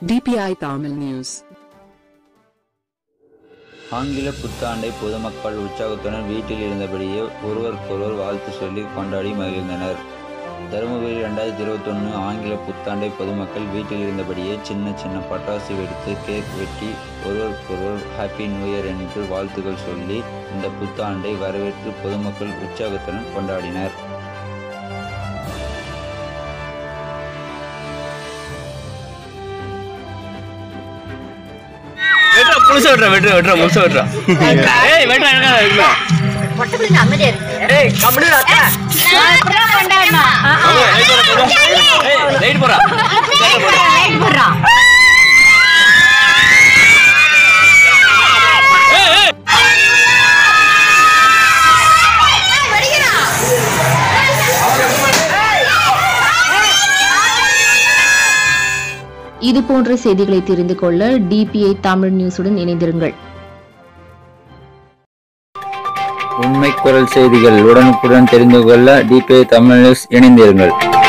DPI Tamil News. ஆங்கில புத்தாண்டை பொதுமக்கள் உற்சாகத்துடன் வீட்டில் இருந்தபடியே ஒருவருக்கொருவர் வாழ்த்து சொல்லி கொண்டாடி மகிழ்ந்தனர் தருமபுரி ரெண்டாயிரத்தி இருபத்தொன்று ஆங்கில புத்தாண்டை பொதுமக்கள் வீட்டில் இருந்தபடியே சின்ன சின்ன பட்டாசு வெடித்து கேக் வெட்டி ஒருவருக்கொருவர் ஹாப்பி நியூ இயர் என்று வாழ்த்துக்கள் சொல்லி இந்த புத்தாண்டை வரவேற்று பொதுமக்கள் உற்சாகத்துடன் கொண்டாடினர் வெட்றா புதுசா வெட்றா வெட்றா வெட்றா முழுசா வெட்றா ஏய் வெட்றா வெட்றா வெட்றா பொட்டப்பிள்ளைங்க அமைதியா இருக்கு ஏய் கம்பளி ராத்தா நான் இப்படிதான் கொண்டாடணும். ஆ, ஆ. லைட் போடா போடா ஏய் லைட் போடா லைட் போடுறான். ஏய் ஏய் இது போன்ற செய்திகளை தெரிந்து கொள்ள டிபிஐ தமிழ் நியூஸுடன் இணைந்திருங்கள் உண்மை குரல் செய்திகள் உடனுக்குடன் தெரிந்து கொள்ள டிபிஐ தமிழ் நியூஸ் இணைந்திருங்கள்